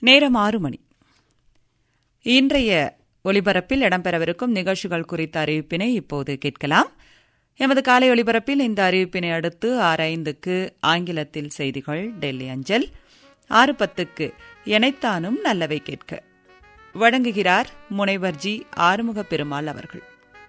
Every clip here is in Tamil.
நேரம் ஆறு மணி இன்றைய ஒலிபரப்பில் இடம்பெறவிருக்கும் நிகழ்ச்சிகள் குறித்த அறிவிப்பினை இப்போது கேட்கலாம் எமது காலை ஒலிபரப்பில் இந்த அறிவிப்பினை அடுத்து ஆறு ஐந்துக்கு ஆங்கிலத்தில் செய்திகள் டெல்லி அஞ்சல் ஆறு பத்துக்கு எனைத்தானும் நல்லவை கேட்க வழங்குகிறார் முனைவர் ஜி ஆறுமுக பெருமாள் அவர்கள்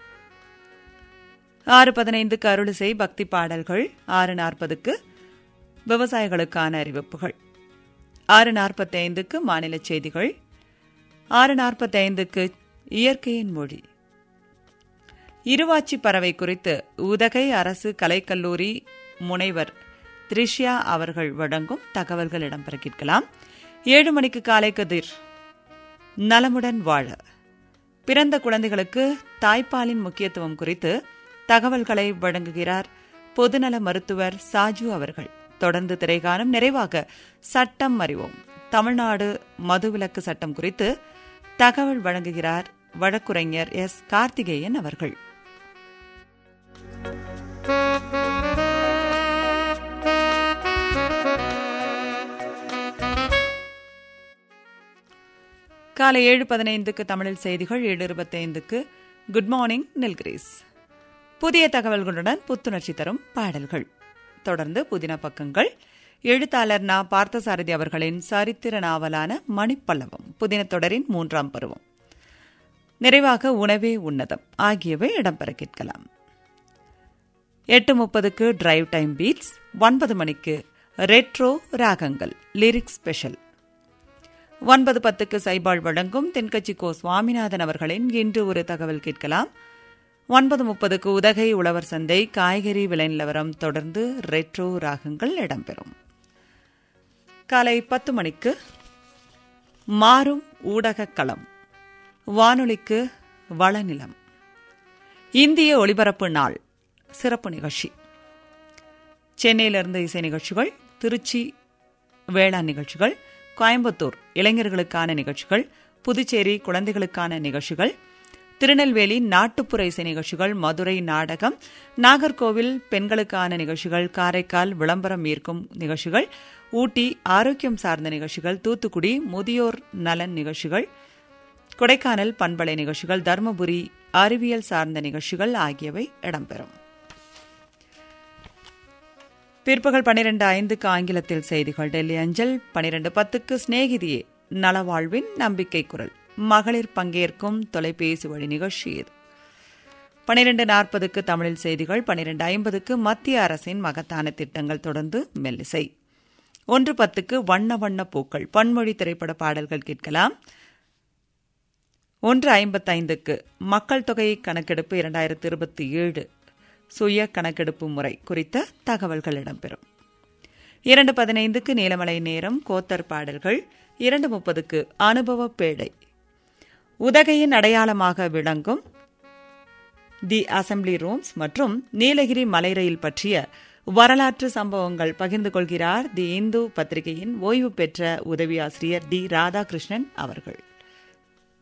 ஆறு பதினைந்துக்கு அருளிசை பக்தி பாடல்கள் ஆறு நாற்பதுக்கு விவசாயிகளுக்கான அறிவிப்புகள் ஆறு நாற்பத்தி ஐந்துக்கு மாநில செய்திகள் ஆறு நாற்பத்தி ஐந்துக்கு இயற்கையின் மொழி இருவாச்சி பறவை குறித்து உதகை அரசு கலைக்கல்லூரி முனைவர் த்ரிஷ்யா அவர்கள் வழங்கும் தகவல்கள் இடம்பெற கேட்கலாம் ஏழு மணிக்கு காலை கதிர் நலமுடன் வாழ பிறந்த குழந்தைகளுக்கு தாய்ப்பாலின் முக்கியத்துவம் குறித்து தகவல்களை வழங்குகிறார் பொதுநல மருத்துவர் சாஜு அவர்கள் தொடர்ந்து திரைகாலம் நிறைவாக சட்டம் அறிவோம் தமிழ்நாடு மதுவிலக்கு சட்டம் குறித்து தகவல் வழங்குகிறார் வழக்குரைஞர் எஸ் கார்த்திகேயன் அவர்கள் காலை ஏழு பதினைந்துக்கு தமிழில் செய்திகள் ஏழு இருபத்தைந்துக்கு குட் மார்னிங் நில்கிரீஸ் புதிய தகவல்களுடன் புத்துணர்ச்சி தரும் பாடல்கள் தொடர்ந்து புதின பக்கங்கள் எழுத்தாளர் நா பார்த்தசாரதி அவர்களின் சரித்திர நாவலான மணிப்பல்லவம் புதின தொடரின் மூன்றாம் பருவம் நிறைவாக உணவே உன்னதம் ஆகியவை இடம்பெற கேட்கலாம் எட்டு முப்பதுக்கு டிரைவ் டைம் பீட்ஸ் ஒன்பது மணிக்கு ரெட்ரோ ராகங்கள் லிரிக்ஸ் ஸ்பெஷல் ஒன்பது பத்துக்கு சைபாள் வழங்கும் தென்கட்சி கோ சுவாமிநாதன் அவர்களின் இன்று ஒரு தகவல் கேட்கலாம் ஒன்பது முப்பதுக்கு உதகை உழவர் சந்தை காய்கறி விலை நிலவரம் தொடர்ந்து ரெட்ரோ ராகங்கள் இடம்பெறும் காலை பத்து மணிக்கு மாறும் ஊடக களம் வானொலிக்கு வளநிலம் இந்திய ஒலிபரப்பு நாள் சிறப்பு நிகழ்ச்சி சென்னையிலிருந்து இசை நிகழ்ச்சிகள் திருச்சி வேளாண் நிகழ்ச்சிகள் கோயம்புத்தூர் இளைஞர்களுக்கான நிகழ்ச்சிகள் புதுச்சேரி குழந்தைகளுக்கான நிகழ்ச்சிகள் திருநெல்வேலி நாட்டுப்புற இசை நிகழ்ச்சிகள் மதுரை நாடகம் நாகர்கோவில் பெண்களுக்கான நிகழ்ச்சிகள் காரைக்கால் விளம்பரம் ஈர்க்கும் நிகழ்ச்சிகள் ஊட்டி ஆரோக்கியம் சார்ந்த நிகழ்ச்சிகள் தூத்துக்குடி முதியோர் நலன் நிகழ்ச்சிகள் கொடைக்கானல் பண்பலை நிகழ்ச்சிகள் தருமபுரி அறிவியல் சார்ந்த நிகழ்ச்சிகள் ஆகியவை இடம்பெறும் பிற்பகல் பனிரெண்டு ஐந்துக்கு ஆங்கிலத்தில் செய்திகள் டெல்லி அஞ்சல் பனிரெண்டு பத்துக்கு சிநேகிதியே நலவாழ்வின் நம்பிக்கை குரல் மகளிர் பங்கேற்கும் தொலைபேசி வழி நிகழ்ச்சி இது பனிரெண்டு நாற்பதுக்கு தமிழில் செய்திகள் பனிரெண்டு ஐம்பதுக்கு மத்திய அரசின் மகத்தான திட்டங்கள் தொடர்ந்து மெல்லிசை ஒன்று பத்துக்கு வண்ண வண்ண பூக்கள் பன்மொழி திரைப்பட பாடல்கள் கேட்கலாம் ஒன்று ஐம்பத்தைந்துக்கு மக்கள் தொகை கணக்கெடுப்பு இரண்டாயிரத்தி இருபத்தி ஏழு சுய கணக்கெடுப்பு முறை குறித்த தகவல்கள் இடம்பெறும் இரண்டு பதினைந்துக்கு நீலமலை நேரம் கோத்தர் பாடல்கள் இரண்டு முப்பதுக்கு அனுபவ பேழை உதகையின் அடையாளமாக விளங்கும் தி அசம்பிளி ரூம்ஸ் மற்றும் நீலகிரி மலை ரயில் பற்றிய வரலாற்று சம்பவங்கள் பகிர்ந்து கொள்கிறார் தி இந்து பத்திரிகையின் ஓய்வு பெற்ற உதவி ஆசிரியர் டி ராதாகிருஷ்ணன் அவர்கள்